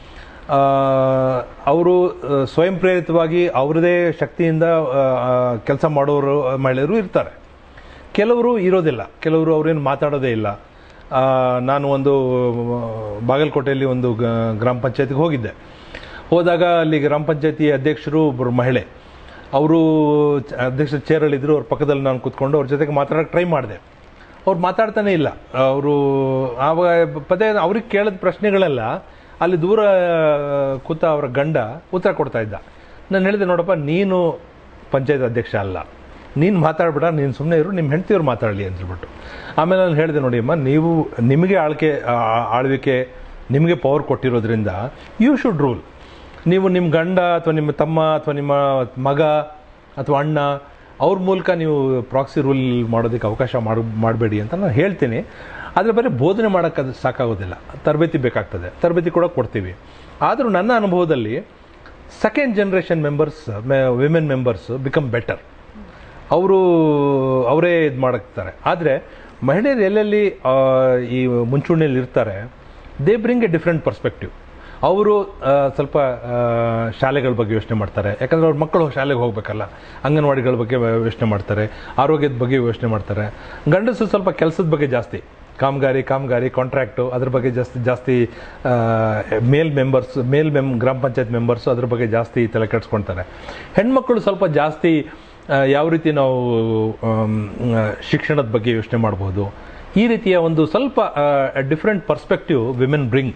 ಅವರು ಸ್ವಯಂ ಪ್ರೇರಿತವಾಗಿ ಅವರದೇ ಶಕ್ತಿಯಿಂದ ಕೆಲಸ ಮಾಡೋರು ಮಹಿಳೆಯರು ಇರ್ತಾರೆ ಕೆಲವರು ಇರೋದಿಲ್ಲ ಕೆಲವರು ಅವ್ರೇನು ಮಾತಾಡೋದೇ ಇಲ್ಲ ಆ, ನಾನು ಒಂದು ಆ, ಬಾಗಲಕೋಟೆಯಲ್ಲಿ ಒಂದು ಗ- ಗ್ರಾಮ ಪಂಚಾಯತಿಗೆ ಹೋಗಿದ್ದೆ ಹೋದಾಗ ಅಲ್ಲಿ ಗ್ರಾಮ ಪಂಚಾಯತಿ ಅಧ್ಯಕ್ಷರು ಒಬ್ಬರು ಮಹಿಳೆ ಅವರು ಅಧ್ಯಕ್ಷ ಚೇರಲ್ಲಿದ್ದರು ಅವ್ರ ಪಕ್ಕದಲ್ಲಿ ನಾನು ಕೂತ್ಕೊಂಡು ಅವ್ರ ಜೊತೆಗೆ ಮಾತಾಡೋಕೆ ಟ್ರೈ ಮಾಡಿದೆ ಅವ್ರು ಮಾತಾಡ್ತಾನೆ ಇಲ್ಲ ಅವರು ಆವಾಗ ಪದೇ ಅವ್ರಿಗೆ ಕೇಳಿದ ಪ್ರಶ್ನೆಗಳೆಲ್ಲ ಅಲ್ಲಿ ದೂರ ಕೂತ ಅವರ ಗಂಡ ಉತ್ತರ ಕೊಡ್ತಾ ಇದ್ದ ನಾನು ಹೇಳಿದೆ ನೋಡಪ್ಪ ನೀನು ಪಂಚಾಯತ್ ಅಧ್ಯಕ್ಷ ಅಲ್ಲ ನೀನು ಮಾತಾಡ್ಬೇಡ ನೀನು ಸುಮ್ಮನೆ ಇರು ನಿಮ್ಮ ಹೆಂಡತಿಯವ್ರು ಮಾತಾಡಲಿ ಅಂತ ಹೇಳ್ಬಿಟ್ಟು ಆಮೇಲೆ ನಾನು ಹೇಳಿದೆ ನೋಡಿ ಅಮ್ಮ ನೀವು ನಿಮಗೆ ಆಳ್ಕೆ ಆ- ಆಳ್ವಿಕೆ ನಿಮಗೆ ಪವರ್ ಕೊಟ್ಟಿರೋದ್ರಿಂದ ಯು ಶುಡ್ ರೂಲ್ ನೀವು ನಿಮ್ಮ ಗಂಡ ಅಥವಾ ನಿಮ್ಮ ತಮ್ಮ ಅಥವಾ ನಿಮ್ಮ ಮಗ ಅಥವಾ ಅಣ್ಣ ಅವ್ರ ಮೂಲಕ ನೀವು ಪ್ರಾಕ್ಸಿ ರೂಲ್ ಮಾಡೋದಕ್ಕೆ ಅವಕಾಶ ಮಾಡ ಮಾಡಬೇಡಿ ಅಂತ ನಾನು ಹೇಳ್ತೀನಿ ಆದರೆ ಬರೀ ಬೋಧನೆ ಮಾಡೋಕ್ಕೆ ಅದು ಸಾಕಾಗೋದಿಲ್ಲ ತರಬೇತಿ ಬೇಕಾಗ್ತದೆ ತರಬೇತಿ ಕೂಡ ಕೊಡ್ತೀವಿ ಆದರೂ ನನ್ನ ಅನುಭವದಲ್ಲಿ second generation members women members become better ಅವರು ಅವರೇ ಇದು ಮಾಡುತ್ತಾರೆ ಆದರೆ ಮಹಿಳೆಯರು ಎಲ್ಲೆಲ್ಲಿ ಆ, ಈ ಮುಂಚೂಣಿಯಲ್ಲಿ ಇರ್ತಾರೆ they bring a different perspective ಅವರು ಆ, ಸ್ವಲ್ಪ ಆ, ಶಾಲೆಗಳ ಬಗ್ಗೆ ಯೋಚನೆ ಮಾಡ್ತಾರೆ ಯಾಕಂದ್ರೆ ಅವ್ರ ಮಕ್ಕಳು ಶಾಲೆಗೆ ಹೋಗ್ಬೇಕಲ್ಲ ಅಂಗನವಾಡಿಗಳ ಬಗ್ಗೆ ಯೋಚನೆ ಮಾಡ್ತಾರೆ ಆರೋಗ್ಯದ ಬಗ್ಗೆ ಯೋಚನೆ ಮಾಡ್ತಾರೆ ಗಂಡಸು ಸ್ವಲ್ಪ ಕೆಲಸದ ಬಗ್ಗೆ ಜಾಸ್ತಿ ಕಾಮಗಾರಿ ಕಾಮಗಾರಿ ಕಾಂಟ್ರಾಕ್ಟು ಅದ್ರ ಬಗ್ಗೆ ಜಾಸ್ತಿ ಜಾಸ್ತಿ ಆ, ಮೇಲ್ ಮೆಂಬರ್ಸ್ ಮೇಲ್ ಮೆಮ್ ಗ್ರಾಮ ಪಂಚಾಯತ್ ಮೆಂಬರ್ಸು ಅದ್ರ ಬಗ್ಗೆ ಜಾಸ್ತಿ ತಲೆ ಕೆಡಿಸ್ಕೊಳ್ತಾರೆ ಹೆಣ್ಮಕ್ಳು ಸ್ವಲ್ಪ ಜಾಸ್ತಿ ಆ, ಯಾವ ರೀತಿ ನಾವು ಆಮ್, ಆ, ಶಿಕ್ಷಣದ ಬಗ್ಗೆ ಯೋಚನೆ ಮಾಡ್ಬೋದು ಈ ರೀತಿಯ ಒಂದು ಸ್ವಲ್ಪ different perspective women bring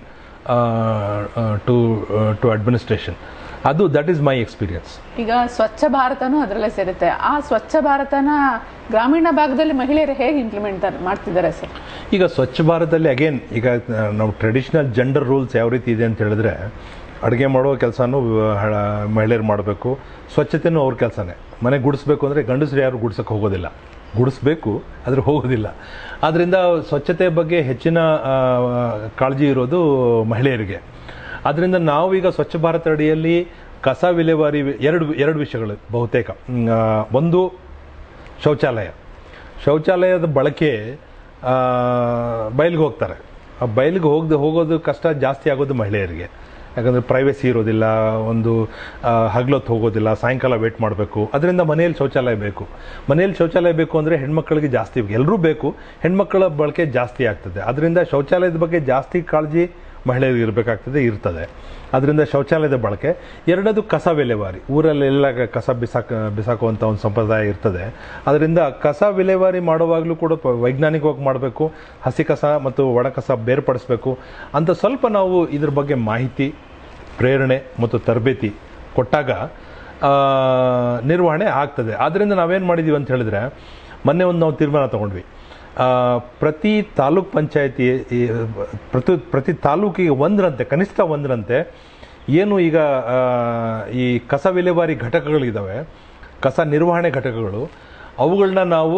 to to administration ಅದು ದಟ್ ಈಸ್ ಮೈ ಎಕ್ಸ್ಪೀರಿಯನ್ಸ್ ಈಗ ಸ್ವಚ್ಛ ಭಾರತನೂ ಅದರಲ್ಲೇ ಸೇರುತ್ತೆ ಆ ಸ್ವಚ್ಛ ಭಾರತನ ಗ್ರಾಮೀಣ ಭಾಗದಲ್ಲಿ ಮಹಿಳೆಯರು ಹೇಗೆ ಇಂಪ್ಲಿಮೆಂಟ್ ಮಾಡ್ತಿದ್ದಾರೆ ಸರ್ ಈಗ ಸ್ವಚ್ಛ ಭಾರತದಲ್ಲಿ ಅಗೇನ್ ಈಗ ಆ, ನಾವು ಟ್ರೆಡಿಷನಲ್ ಜೆಂಡರ್ ರೂಲ್ಸ್ ಯಾವ ರೀತಿ ಇದೆ ಅಂತ ಹೇಳಿದ್ರೆ ಅಡುಗೆ ಮಾಡೋ ಕೆಲಸನೂ ಮಹಿಳೆಯರು ಮಾಡಬೇಕು ಸ್ವಚ್ಛತೆನೂ ಅವ್ರ ಕೆಲಸನೇ ಮನೆ ಗುಡಿಸ್ಬೇಕು ಅಂದರೆ ಗಂಡಸರು ಯಾರು ಗುಡ್ಸಕ್ಕೆ ಹೋಗೋದಿಲ್ಲ ಗುಡಿಸ್ಬೇಕು ಆದರೆ ಹೋಗೋದಿಲ್ಲ ಆದ್ದರಿಂದ ಸ್ವಚ್ಛತೆ ಬಗ್ಗೆ ಹೆಚ್ಚಿನ ಆ, ಕಾಳಜಿ ಇರೋದು ಮಹಿಳೆಯರಿಗೆ ಆದ್ದರಿಂದ ನಾವೀಗ ಸ್ವಚ್ಛ ಭಾರತ ಅಡಿಯಲ್ಲಿ ಕಸ ವಿಲೇವಾರಿ ಎರಡು ಎರಡು ವಿಷಯಗಳು ಬಹುತೇಕ ಹ್ಮ್, ಆ, ಒಂದು ಶೌಚಾಲಯ ಶೌಚಾಲಯದ ಬಳಕೆ ಆ, ಬಯಲಿಗೆ ಹೋಗ್ತಾರೆ ಆ ಬಯಲಿಗೆ ಹೋಗದೆ ಹೋಗೋದು ಕಷ್ಟ ಜಾಸ್ತಿ ಆಗೋದು ಮಹಿಳೆಯರಿಗೆ ಯಾಕಂದರೆ ಪ್ರೈವೇಸಿ ಇರೋದಿಲ್ಲ ಒಂದು ಆ, ಹಗಲೊತ್ತು ಹೋಗೋದಿಲ್ಲ ಸಾಯಂಕಾಲ ವೇಟ್ ಮಾಡಬೇಕು ಅದರಿಂದ ಮನೆಯಲ್ಲಿ ಶೌಚಾಲಯ ಬೇಕು ಮನೆಯಲ್ಲಿ ಶೌಚಾಲಯ ಬೇಕು ಅಂದರೆ ಹೆಣ್ಮಕ್ಳಿಗೆ ಜಾಸ್ತಿ ಎಲ್ಲರೂ ಬೇಕು ಹೆಣ್ಮಕ್ಕಳ ಬಳಕೆ ಜಾಸ್ತಿ ಆಗ್ತದೆ ಅದರಿಂದ ಶೌಚಾಲಯದ ಬಗ್ಗೆ ಜಾಸ್ತಿ ಕಾಳಜಿ ಮಹಿಳೆಯರಿಗೆ ಇರಬೇಕಾಗ್ತದೆ ಇರ್ತದೆ ಅದರಿಂದ ಶೌಚಾಲಯದ ಬಳಕೆ ಎರಡದು ಕಸ ವಿಲೇವಾರಿ ಊರಲ್ಲೆಲ್ಲ ಕಸ ಬಿಸಾಕ ಬಿಸಾಕುವಂಥ ಒಂದು ಸಂಪ್ರದಾಯ ಇರ್ತದೆ ಅದರಿಂದ ಕಸ ವಿಲೇವಾರಿ ಮಾಡುವಾಗಲೂ ಕೂಡ ಪ- ವೈಜ್ಞಾನಿಕವಾಗಿ ಮಾಡಬೇಕು ಹಸಿ ಕಸ ಮತ್ತು ಒಣ ಕಸ ಬೇರ್ಪಡಿಸ್ಬೇಕು ಅಂತ ಸ್ವಲ್ಪ ನಾವು ಇದ್ರ ಬಗ್ಗೆ ಮಾಹಿತಿ ಪ್ರೇರಣೆ ಮತ್ತು ತರಬೇತಿ ಕೊಟ್ಟಾಗ ಆ, ನಿರ್ವಹಣೆ ಆಗ್ತದೆ ಆದ್ದರಿಂದ ನಾವೇನು ಮಾಡಿದ್ದೀವಿ ಅಂತ ಹೇಳಿದ್ರೆ ಮೊನ್ನೆ ಒಂದು ನಾವು ತೀರ್ಮಾನ ತಗೊಂಡ್ವಿ ಆ, ಪ್ರತಿ ತಾಲೂಕ್ ಪಂಚಾಯತಿ ಈ, ಪ್ರತಿ ಪ್ರತಿ ತಾಲೂಕಿಗೆ ಒಂದರಂತೆ ಕನಿಷ್ಠ ಒಂದರಂತೆ ಏನು ಈಗ ಆ, ಈ ಕಸ ವಿಲೇವಾರಿ ಘಟಕಗಳಿದ್ದಾವೆ ಕಸ ನಿರ್ವಹಣೆ ಘಟಕಗಳು ಅವುಗಳನ್ನ ನಾವು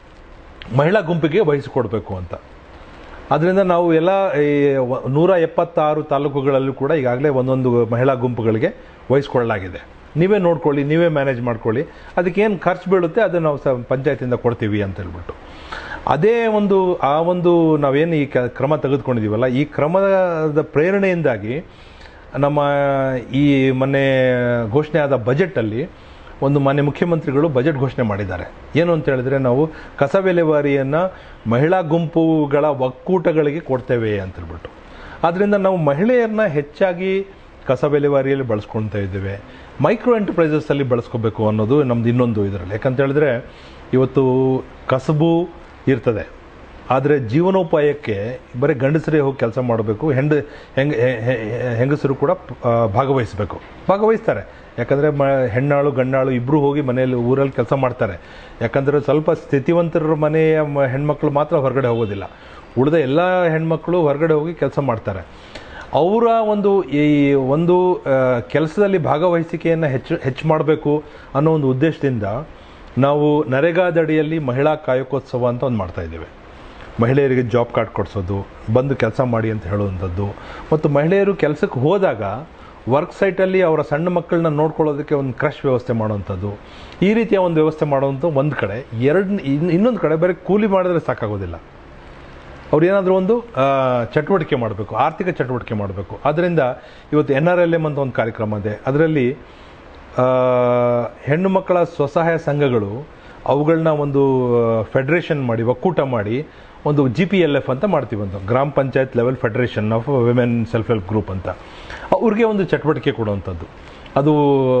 ಮಹಿಳಾ ಗುಂಪಿಗೆ ವಹಿಸಿಕೊಡ್ಬೇಕು ಅಂತ ಅದರಿಂದ ನಾವು ಎಲ್ಲ ಈ ವ- ನೂರ ಎಪ್ಪತ್ತಾರು ತಾಲೂಕುಗಳಲ್ಲೂ ಕೂಡ ಈಗಾಗಲೇ ಒಂದೊಂದು ಮಹಿಳಾ ಗುಂಪುಗಳಿಗೆ ವಹಿಸ್ಕೊಳ್ಳಲಾಗಿದೆ ನೀವೇ ನೋಡ್ಕೊಳ್ಳಿ ನೀವೇ ಮ್ಯಾನೇಜ್ ಮಾಡ್ಕೊಳ್ಳಿ ಅದಕ್ಕೆ ಏನು ಖರ್ಚು ಬೀಳುತ್ತೆ ಅದು ನಾವು ಸ ಪಂಚಾಯತಿಂದ ಕೊಡ್ತೀವಿ ಅಂತ ಹೇಳ್ಬಿಟ್ಟು ಅದೇ ಒಂದು ಆ ಒಂದು ನಾವೇನು ಈ ಕ- ಕ್ರಮ ತೆಗೆದುಕೊಂಡಿದ್ದೀವಲ್ಲ ಈ ಕ್ರಮದ ಪ್ರೇರಣೆಯಿಂದಾಗಿ ನಮ್ಮ ಈ ಮೊನ್ನೆ ಘೋಷಣೆ ಆದ ಬಜೆಟಲ್ಲಿ ಒಂದು ಮಾನ್ಯ ಮುಖ್ಯಮಂತ್ರಿಗಳು ಬಜೆಟ್ ಘೋಷಣೆ ಮಾಡಿದ್ದಾರೆ ಏನು ಅಂತ ಹೇಳಿದ್ರೆ ನಾವು ಕಸ ವಿಲೇವಾರಿಯನ್ನು ಮಹಿಳಾ ಗುಂಪುಗಳ ಒಕ್ಕೂಟಗಳಿಗೆ ಕೊಡ್ತೇವೆ ಅಂತ ಹೇಳ್ಬಿಟ್ಟು ಆದ್ದರಿಂದ ನಾವು ಮಹಿಳೆಯರನ್ನ ಹೆಚ್ಚಾಗಿ ಕಸ ವಿಲೇವಾರಿಯಲ್ಲಿ ಬಳಸ್ಕೊಳ್ತಾ ಇದ್ದೇವೆ ಮೈಕ್ರೋ ಎಂಟರ್ಪ್ರೈಸಸ್ಸಲ್ಲಿ ಬಳಸ್ಕೋಬೇಕು ಅನ್ನೋದು ನಮ್ದು ಇನ್ನೊಂದು ಇದರಲ್ಲಿ ಯಾಕಂತ ಹೇಳಿದ್ರೆ ಇವತ್ತು ಕಸಬು ಇರ್ತದೆ ಆದರೆ ಜೀವನೋಪಾಯಕ್ಕೆ ಬರೀ ಗಂಡಸರೇ ಹೋಗಿ ಕೆಲಸ ಮಾಡಬೇಕು ಹೆಂಡ ಹೆಂಗ ಹೆ- ಹೆ- ಹೆ- ಹೆಂಗಸರು ಕೂಡ ಆ, ಭಾಗವಹಿಸಬೇಕು ಭಾಗವಹಿಸ್ತಾರೆ ಯಾಕಂದರೆ ಮ ಹೆಣ್ಣಾಳು ಗಂಡಾಳು ಇಬ್ಬರು ಹೋಗಿ ಮನೆಯಲ್ಲಿ ಊರಲ್ಲಿ ಕೆಲಸ ಮಾಡ್ತಾರೆ ಯಾಕಂದರೆ ಸ್ವಲ್ಪ ಸ್ಥಿತಿವಂತರ ಮನೆಯ ಮ- ಹೆಣ್ಮಕ್ಳು ಮಾತ್ರ ಹೊರಗಡೆ ಹೋಗೋದಿಲ್ಲ ಉಳಿದ ಎಲ್ಲ ಹೆಣ್ಮಕ್ಳು ಹೊರಗಡೆ ಹೋಗಿ ಕೆಲಸ ಮಾಡ್ತಾರೆ ಅವರ ಒಂದು ಈ ಒಂದು ಕೆಲಸದಲ್ಲಿ ಭಾಗವಹಿಸಿಕೆಯನ್ನು ಹೆಚ್ಚು ಹೆಚ್ಚು ಮಾಡಬೇಕು ಅನ್ನೋ ಒಂದು ಉದ್ದೇಶದಿಂದ ನಾವು ನರೇಗಾದಡಿಯಲ್ಲಿ ಮಹಿಳಾ ಕಾಯಕೋತ್ಸವ ಅಂತ ಒಂದು ಮಾಡ್ತಾ ಇದ್ದೇವೆ ಮಹಿಳೆಯರಿಗೆ ಜಾಬ್ ಕಾರ್ಡ್ ಕೊಡಿಸೋದು ಬಂದು ಕೆಲಸ ಮಾಡಿ ಅಂತ ಹೇಳುವಂಥದ್ದು ಮತ್ತು ಮಹಿಳೆಯರು ಕೆಲಸಕ್ಕೆ ಹೋದಾಗ ವರ್ಕ್ ಸೈಟಲ್ಲಿ ಅವರ ಸಣ್ಣ ಮಕ್ಕಳನ್ನ ನೋಡ್ಕೊಳ್ಳೋದಕ್ಕೆ ಒಂದು ಕ್ರಶ್ ವ್ಯವಸ್ಥೆ ಮಾಡುವಂಥದ್ದು ಈ ರೀತಿಯ ಒಂದು ವ್ಯವಸ್ಥೆ ಮಾಡುವಂಥ ಒಂದು ಕಡೆ ಎರಡು ಇನ್ನೊಂದು ಕಡೆ ಬರೀ ಕೂಲಿ ಮಾಡಿದ್ರೆ ಸಾಕಾಗೋದಿಲ್ಲ ಅವ್ರು ಏನಾದರೂ ಒಂದು ಆ, ಚಟುವಟಿಕೆ ಮಾಡಬೇಕು ಆರ್ಥಿಕ ಚಟುವಟಿಕೆ ಮಾಡಬೇಕು ಅದರಿಂದ ಇವತ್ತು ಎನ್ ಆರ್ ಎಲ್ ಎಮ್ ಅಂತ ಒಂದು ಕಾರ್ಯಕ್ರಮ ಇದೆ ಅದರಲ್ಲಿ ಆ, ಹೆಣ್ಣು ಮಕ್ಕಳ ಸ್ವಸಹಾಯ ಸಂಘಗಳು ಅವುಗಳನ್ನ ಒಂದು ಫೆಡರೇಷನ್ ಮಾಡಿ ಒಕ್ಕೂಟ ಮಾಡಿ ಒಂದು ಜಿ ಪಿ ಎಲ್ ಎಫ್ ಅಂತ ಮಾಡ್ತೀವಿ ಒಂದು gram panchayat level federation of women self help group ಅಂತ ಅವ್ರಿಗೆ ಒಂದು ಚಟುವಟಿಕೆ ಕೊಡುವಂಥದ್ದು ಅದು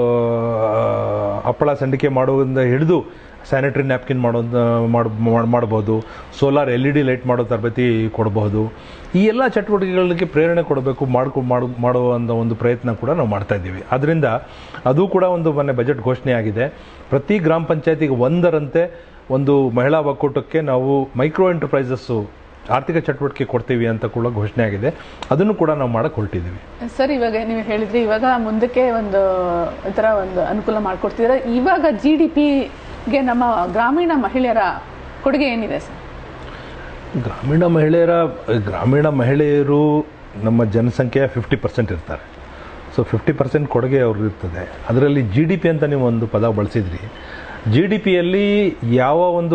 ಆ, ಹಪ್ಪಳ ಸಂಡಿಕೆ ಮಾಡೋದ್ರಿಂದ ಹಿಡಿದು ಸ್ಯಾನಿಟರಿ ನ್ಯಾಪ್ಕಿನ್ ಮಾಡೋ ಮಾಡ್ಬೋದು solar L E D light ಮಾಡೋ ತರಬೇತಿ ಕೊಡಬಹುದು ಈ ಎಲ್ಲ ಚಟುವಟಿಕೆಗಳಿಗೆ ಪ್ರೇರಣೆ ಕೊಡಬೇಕು ಮಾಡ್ಕೊ ಮಾಡು ಮಾಡುವಂಥ ಒಂದು ಪ್ರಯತ್ನ ಕೂಡ ನಾವು ಮಾಡ್ತಾ ಇದ್ದೀವಿ ಅದರಿಂದ ಅದು ಕೂಡ ಒಂದು ಮೊನ್ನೆ ಬಜೆಟ್ ಘೋಷಣೆ ಆಗಿದೆ ಪ್ರತಿ ಗ್ರಾಮ ಪಂಚಾಯತಿಗೆ ಒಂದರಂತೆ ಒಂದು ಮಹಿಳಾ ಒಕ್ಕೂಟಕ್ಕೆ ನಾವು ಮೈಕ್ರೋ ಎಂಟರ್ಪ್ರೈಸಸ್ಸು ಆರ್ಥಿಕ ಚಟುವಟಿಕೆ ಕೊಡ್ತೀವಿ ಅಂತ ಕೂಡ ಘೋಷಣೆ ಆಗಿದೆ ಅದನ್ನು ಕೂಡ ನಾವು ಮಾಡಕ್ಕೆ ಹೊರಟಿದ್ದೀವಿ ಸರ್ ಇವಾಗ ನೀವು ಹೇಳಿದ್ರಿ ಇವಾಗ ಮುಂದಕ್ಕೆ ಒಂದು ಈ ಥರ ಒಂದು ಅನುಕೂಲ ಮಾಡಿಕೊಡ್ತಿದ್ರೆ ಇವಾಗ ಜಿ ಡಿ ಪಿಗೆ ನಮ್ಮ ಗ್ರಾಮೀಣ ಮಹಿಳೆಯರ ಕೊಡುಗೆ ಏನಿದೆ ಸರ್ ಗ್ರಾಮೀಣ ಮಹಿಳೆಯರ ಗ್ರಾಮೀಣ ಮಹಿಳೆಯರು ನಮ್ಮ ಜನಸಂಖ್ಯೆಯ ಫಿಫ್ಟಿ ಪರ್ಸೆಂಟ್ ಇರ್ತಾರೆ ಸೊ ಫಿಫ್ಟಿ ಪರ್ಸೆಂಟ್ ಕೊಡುಗೆ ಅವ್ರಿಗೆ ಇರ್ತದೆ ಅದರಲ್ಲಿ ಜಿ ಡಿ ಪಿ ಅಂತ ನೀವು ಒಂದು ಪದ ಬಳಸಿದ್ರಿ ಜಿ ಡಿ ಪಿಯಲ್ಲಿ ಯಾವ ಒಂದು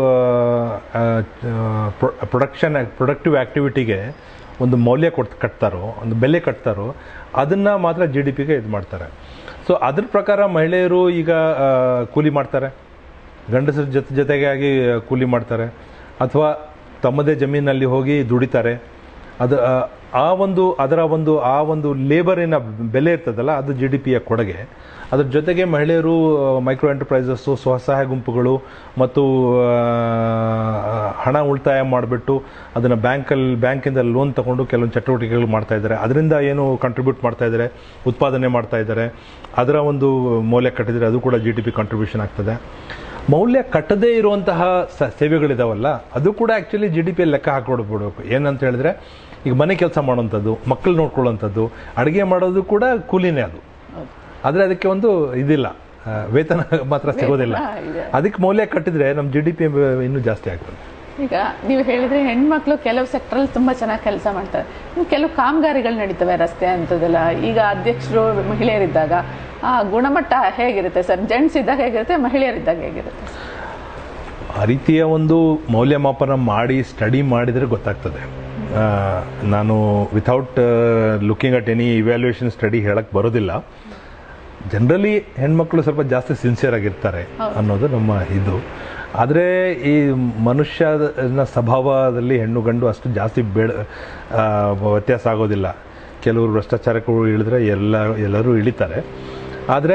ಪ್ರೊಡಕ್ಷನ್ ಪ್ರೊಡಕ್ಟಿವ್ ಆ್ಯಕ್ಟಿವಿಟಿಗೆ ಒಂದು ಮೌಲ್ಯ ಕೊಟ್ ಕಟ್ತಾರೋ ಒಂದು ಬೆಲೆ ಕಟ್ತಾರೋ ಅದನ್ನು ಮಾತ್ರ ಜಿ ಡಿ ಪಿಗೆ ಇದು ಮಾಡ್ತಾರೆ ಸೊ ಅದ್ರ ಪ್ರಕಾರ ಮಹಿಳೆಯರು ಈಗ ಆ, ಕೂಲಿ ಮಾಡ್ತಾರೆ ಗಂಡಸರ ಜೊತೆ ಜೊತೆಗಾಗಿ ಕೂಲಿ ಮಾಡ್ತಾರೆ ಅಥವಾ ತಮ್ಮದೇ ಜಮೀನಲ್ಲಿ ಹೋಗಿ ದುಡಿತಾರೆ ಅದು ಆ, ಆ ಒಂದು ಅದರ ಒಂದು ಆ ಒಂದು ಲೇಬರಿನ ಬೆಲೆ ಇರ್ತದಲ್ಲ ಅದು ಜಿ ಡಿ ಪಿಯ ಕೊಡುಗೆ ಅದ್ರ ಜೊತೆಗೆ ಮಹಿಳೆಯರು ಮೈಕ್ರೋ ಎಂಟರ್ಪ್ರೈಸಸ್ಸು ಸ್ವಸಹಾಯ ಗುಂಪುಗಳು ಮತ್ತು ಆ, ಹಣ ಉಳಿತಾಯ ಮಾಡಿಬಿಟ್ಟು ಅದನ್ನು ಬ್ಯಾಂಕಲ್ಲಿ ಬ್ಯಾಂಕಿಂದ ಲೋನ್ ತಗೊಂಡು ಕೆಲವೊಂದು ಚಟುವಟಿಕೆಗಳು ಮಾಡ್ತಾ ಇದ್ದಾರೆ ಅದರಿಂದ ಏನು ಕಂಟ್ರಿಬ್ಯೂಟ್ ಮಾಡ್ತಾ ಇದ್ದಾರೆ ಉತ್ಪಾದನೆ ಮಾಡ್ತಾ ಇದ್ದಾರೆ ಅದರ ಒಂದು ಮೌಲ್ಯ ಕಟ್ಟಿದರೆ ಅದು ಕೂಡ ಜಿ ಡಿ ಪಿ ಕಾಂಟ್ರಿಬ್ಯೂಷನ್ ಆಗ್ತದೆ ಮೌಲ್ಯ ಕಟ್ಟದೇ ಇರುವಂತಹ ಸ ಸೇವೆಗಳಿದಾವಲ್ಲ ಅದು ಕೂಡ ಆ್ಯಕ್ಚುಲಿ ಜಿ ಡಿ ಪಿಯಲ್ಲಿ ಲೆಕ್ಕ ಹಾಕೊಡ್ಬಿಡ್ಬೇಕು ಏನಂತ ಹೇಳಿದ್ರೆ ಈಗ ಮನೆ ಕೆಲಸ ಮಾಡುವಂಥದ್ದು ಮಕ್ಕಳು ನೋಡ್ಕೊಳ್ಳೋವಂಥದ್ದು ಅಡುಗೆ ಮಾಡೋದು ಕೂಡ ಕೂಲಿನೇ ಅದು ಆದರೆ ಅದಕ್ಕೆ ಒಂದು ಇದಿಲ್ಲ ಆ, ವೇತನ ಮಾತ್ರ ಸಿಗೋದಿಲ್ಲ ವೇತನ ಇದೆ. ಅದಕ್ಕೆ ಮೌಲ್ಯ ಕಟ್ಟಿದ್ರೆ ನಮ್ಮ ಜಿ ಡಿ ಪಿ ಇನ್ನೂ ಜಾಸ್ತಿ ಆಗ್ತದೆ ಈಗ ನೀವು ಹೇಳಿದ್ರೆ ಹೆಣ್ಮಕ್ಳು ಕೆಲವು ಸೆಕ್ಟ್ರಲ್ಲಿ ತುಂಬಾ ಚೆನ್ನಾಗಿ ಕೆಲಸ ಮಾಡ್ತಾರೆ ಇನ್ನು ಕೆಲವು ಕಾಮಗಾರಿಗಳು ನಡೀತವೆ ರಸ್ತೆ ಅಂಥದ್ದೆಲ್ಲ ಈಗ ಅಧ್ಯಕ್ಷರು ಮಹಿಳೆಯರಿದ್ದಾಗ ಆ ಗುಣಮಟ್ಟ ಹೇಗಿರುತ್ತೆ ಸರ್ ಜೆಂಟ್ಸ್ ಇದ್ದಾಗ ಹೇಗಿರುತ್ತೆ ಮಹಿಳೆಯರಿದ್ದಾಗ ಹೇಗಿರುತ್ತೆ ಆ ರೀತಿಯ ಒಂದು ಮೌಲ್ಯಮಾಪನ ಮಾಡಿ ಸ್ಟಡಿ ಮಾಡಿದರೆ ಗೊತ್ತಾಗ್ತದೆ ಆ, ನಾನು without looking at any evaluation study ಹೇಳಕ್ಕೆ ಬರೋದಿಲ್ಲ ಜನರಲಿ ಹೆಣ್ಮಕ್ಳು ಸ್ವಲ್ಪ ಜಾಸ್ತಿ ಸಿನ್ಸಿಯರ್ ಆಗಿರ್ತಾರೆ ಅನ್ನೋದು ನಮ್ಮ ಇದು ಆದರೆ ಈ ಮನುಷ್ಯನ ಸ್ವಭಾವದಲ್ಲಿ ಹೆಣ್ಣು ಗಂಡು ಅಷ್ಟು ಜಾಸ್ತಿ ಬೇಡ ಆ, ವ್ಯತ್ಯಾಸ ಆಗೋದಿಲ್ಲ ಕೆಲವರು ಭ್ರಷ್ಟಾಚಾರಕ್ಕೂ ಇಳಿದ್ರೆ ಎಲ್ಲ ಎಲ್ಲರೂ ಇಳಿತಾರೆ ಆದರೆ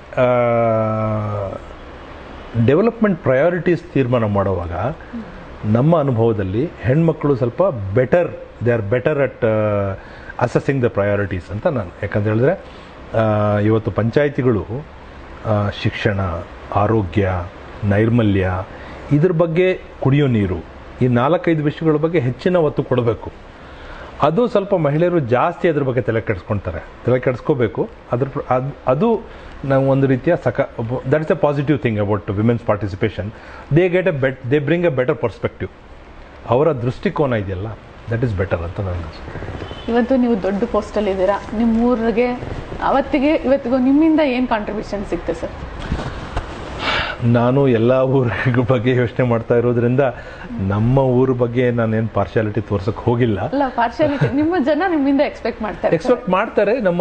ಡೆವಲಪ್ಮೆಂಟ್ ಪ್ರಯಾರಿಟೀಸ್ ತೀರ್ಮಾನ ಮಾಡುವಾಗ ನಮ್ಮ ಅನುಭವದಲ್ಲಿ ಹೆಣ್ಮಕ್ಳು ಸ್ವಲ್ಪ better they are better at assessing the priorities ಅಂತ ನಾನು ಯಾಕಂತ ಹೇಳಿದ್ರೆ ಆ, ಇವತ್ತು ಪಂಚಾಯಿತಿಗಳು ಆ, ಶಿಕ್ಷಣ ಆರೋಗ್ಯ ನೈರ್ಮಲ್ಯ ಇದ್ರ ಬಗ್ಗೆ ಕುಡಿಯೋ ನೀರು ಈ ನಾಲ್ಕೈದು ವಿಷಯಗಳ ಬಗ್ಗೆ ಹೆಚ್ಚಿನ ಒತ್ತು ಕೊಡಬೇಕು ಅದು ಸ್ವಲ್ಪ ಮಹಿಳೆಯರು ಜಾಸ್ತಿ ಅದ್ರ ಬಗ್ಗೆ ತಲೆ ಕೆಡಿಸ್ಕೊಳ್ತಾರೆ ತಲೆ ಕೆಡಿಸ್ಕೋಬೇಕು ಅದ್ರ ಪ್ರ- ಅದ್- ಅದು ನಾವು ಒಂದು ರೀತಿಯ ಸಕ that is a positive thing about women's participation they get a bet they bring a better perspective ಅವರ ದೃಷ್ಟಿಕೋನ ಇದೆಯಲ್ಲ ದಟ್ ಈಸ್ ಬೆಟರ್ ಅಂತ ನನಗೆ ಅನ್ಸುತ್ತೆ ಇವತ್ತು ನೀವು ದೊಡ್ಡ ಪೋಸ್ಟಲ್ಲಿ ಇದ್ದೀರಾ ನಿಮ್ಮ ಊರಿಗೆ ಅವತ್ತಿಗೆ ಇವತ್ತಿಗೂ ನಿಮ್ಮಿಂದ ಏನು ಕಾಂಟ್ರಿಬ್ಯೂಷನ್ ಸಿಗ್ತದೆ ಸರ್ ನಾನು ಎಲ್ಲ ಊರ ಬಗ್ಗೆ ಯೋಚನೆ ಮಾಡ್ತಾ ಇರೋದ್ರಿಂದ ನಮ್ಮ ಊರ ಬಗ್ಗೆ ನಾನೇನು ಪಾರ್ಶಾಲಿಟಿ ತೋರ್ಸಕ್ಕೆ ಹೋಗಿಲ್ಲ ಅಲ್ಲ ಪಾರ್ಶಾಲಿಟಿ ನಿಮ್ಮ ಜನ ನಿಮ್ಮಿಂದ ಎಕ್ಸ್ಪೆಕ್ಟ್ ಮಾಡ್ತಾರೆ ಎಕ್ಸ್ಪೆಕ್ಟ್ ಮಾಡ್ತಾರೆ ನಮ್ಮ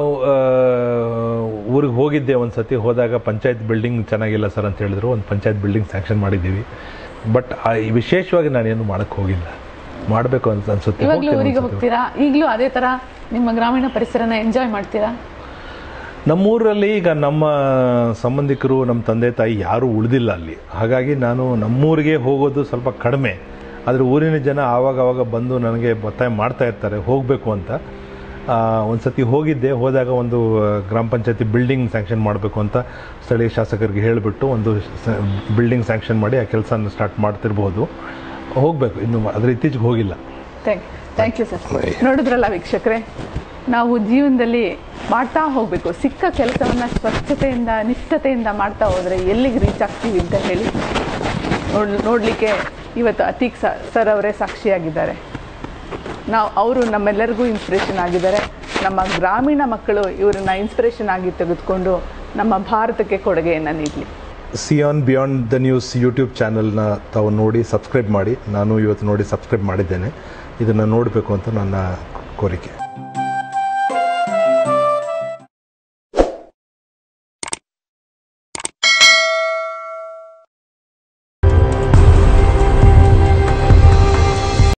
ಊರಿಗೆ ಹೋಗಿದ್ದೆ ಒಂದು ಸತಿ ಹೋದಾಗ ಪಂಚಾಯತ್ ಬಿಲ್ಡಿಂಗ್ ಚೆನ್ನಾಗಿಲ್ಲ ಸರ್ ಅಂತ ಹೇಳಿದ್ರು ಒಂದು ಪಂಚಾಯತ್ ಬಿಲ್ಡಿಂಗ್ ಸ್ಯಾಂಕ್ಷನ್ ಮಾಡಿದ್ದೀವಿ ಬಟ್ ವಿಶೇಷವಾಗಿ ನಾನೇನು ಮಾಡಕ್ಕೆ ಹೋಗಿಲ್ಲ ಮಾಡಬೇಕು ಅಂತ ಅನ್ಸುತ್ತೆ ಇವಾಗಲೂ ಹೋಗ್ತೇನೆ ಊರಿಗೆ ಒಂದ್ಸತಿ. ಹೋಗ್ತೀರಾ ಈಗಲೂ ಅದೇ ತರ ನಿಮ್ಮ ಗ್ರಾಮೀಣ ಪರಿಸರನ ಎಂಜಾಯ್ ಮಾಡ್ತೀರಾ ನಮ್ಮೂರಲ್ಲಿ ಈಗ ನಮ್ಮ ಸಂಬಂಧಿಕರು ನಮ್ಮ ತಂದೆ ತಾಯಿ ಯಾರೂ ಉಳಿದಿಲ್ಲ ಅಲ್ಲಿ ಹಾಗಾಗಿ ನಾನು ನಮ್ಮೂರಿಗೆ ಹೋಗೋದು ಸ್ವಲ್ಪ ಕಡಿಮೆ ಆದರೆ ಊರಿನ ಜನ ಆವಾಗ ಆವಾಗ ಬಂದು ನನಗೆ ಒತ್ತಾಯ ಮಾಡ್ತಾ ಇರ್ತಾರೆ ಹೋಗಬೇಕು ಅಂತ ಆ, ಒಂದು ಸತಿ ಹೋಗಿದ್ದೆ ಹೋದಾಗ ಒಂದು ಆ, ಗ್ರಾಮ ಪಂಚಾಯತಿ ಬಿಲ್ಡಿಂಗ್ ಸ್ಯಾಂಕ್ಷನ್ ಮಾಡಬೇಕು ಅಂತ ಸ್ಥಳೀಯ ಶಾಸಕರಿಗೆ ಹೇಳಿಬಿಟ್ಟು ಒಂದು ಬಿಲ್ಡಿಂಗ್ ಸ್ಯಾಂಕ್ಷನ್ ಮಾಡಿ ಆ ಕೆಲಸನ ಸ್ಟಾರ್ಟ್ ಮಾಡ್ತಿರ್ಬೋದು ಹೋಗಬೇಕು ಇನ್ನು ಅದ್ರ ಇತ್ತೀಚೆಗೆ ಹೋಗಿಲ್ಲ ಥ್ಯಾಂಕ್ ಥ್ಯಾಂಕ್ ಯು ಸರ್ ನೋಡಿದ್ರಲ್ಲ ವೀಕ್ಷಕರೇ ನಾವು ಜೀವನದಲ್ಲಿ ಮಾಡ್ತಾ ಹೋಗಬೇಕು ಸಿಕ್ಕ ಕೆಲಸವನ್ನು ಸ್ವಚ್ಛತೆಯಿಂದ ನಿಷ್ಠತೆಯಿಂದ ಮಾಡ್ತಾ ಹೋದರೆ ಎಲ್ಲಿಗೆ ರೀಚ್ ಆಗ್ತೀವಿ ಅಂತ ಹೇಳಿ ನೋಡ್ ನೋಡಲಿಕ್ಕೆ ಇವತ್ತು ಅತೀಕ್ ಸ- ಸರ್ ಅವರೇ ಸಾಕ್ಷಿಯಾಗಿದ್ದಾರೆ ನಾವು ಅವರು ನಮ್ಮೆಲ್ಲರಿಗೂ ಇನ್ಸ್ಪಿರೇಷನ್ ಆಗಿದ್ದಾರೆ ನಮ್ಮ ಗ್ರಾಮೀಣ ಮಕ್ಕಳು ಇವರನ್ನ ಇನ್ಸ್ಪಿರೇಷನ್ ಆಗಿ ತೆಗೆದುಕೊಂಡು ನಮ್ಮ ಭಾರತಕ್ಕೆ ಕೊಡುಗೆಯನ್ನು ನೀಡಲಿ ಸಿಯಾನ್ ಬಿಯಾಂಡ್ ದ ನ್ಯೂಸ್ ಯೂಟ್ಯೂಬ್ ಚಾನಲ್ನ ತಾವು ನೋಡಿ ಸಬ್ಸ್ಕ್ರೈಬ್ ಮಾಡಿ ನಾನು ಇವತ್ತು ನೋಡಿ ಸಬ್ಸ್ಕ್ರೈಬ್ ಮಾಡಿದ್ದೇನೆ ಇದನ್ನು ನೋಡಬೇಕು ಅಂತ ನನ್ನ ಕೋರಿಕೆ